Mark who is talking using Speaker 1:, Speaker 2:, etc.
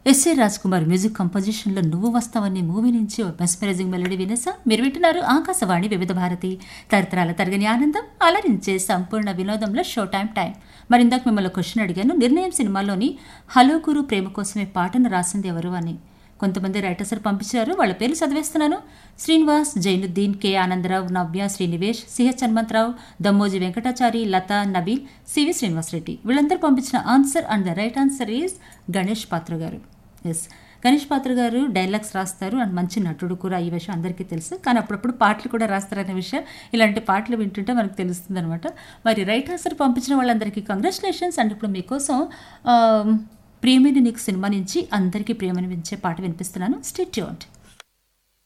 Speaker 1: SA Raj Kumar music కంపోజిషన్లో నువ్వు వస్తావని మూవీ నుంచి ఓ మెస్మరైజింగ్ మెలడీ వినసా మీరు వింటున్నారు ఆకాశవాణి వివిధ భారతి తరతరాల తరగని ఆనందం అలరించే సంపూర్ణ వినోదంలో షో టైం టైం మరి ఇందాక మిమ్మల్ని క్వశ్చన్ అడిగాను నిర్ణయం సినిమాలోని హలో గురు ప్రేమ కోసమే పాటను రాసింది ఎవరు అని కొంతమంది రైటర్స్ పంపించారు వాళ్ళ పేర్లు చదివేస్తున్నాను Srinivas Zainuddin K Anandarao Navya Srinivesh CH Hanumantharao Dammoji Venkatachari Latha Nabeel CV Srinivas Reddy వీళ్ళందరూ పంపించిన answer and the right answer is Ganesh పాత్ర గారు ఎస్ గణేష్ పాత్ర గారు డైలాగ్స్ రాస్తారు అండ్ మంచి నటుడు కూడా ఈ విషయం అందరికీ తెలుసు కానీ అప్పుడప్పుడు పాటలు కూడా రాస్తారనే విషయం ఇలాంటి పాటలు వింటుంటే మనకు తెలుస్తుంది అనమాట మరి రైట్ ఆన్సర్ పంపించిన వాళ్ళందరికీ కంగ్రాచులేషన్స్ అండ్ ఇప్పుడు మీకోసం ఆ, ప్రియమైన నీకు సినిమా నుంచి అందరికీ ప్రియమనిపించే పాట వినిపిస్తున్నాను స్టేట్ యూన్డ్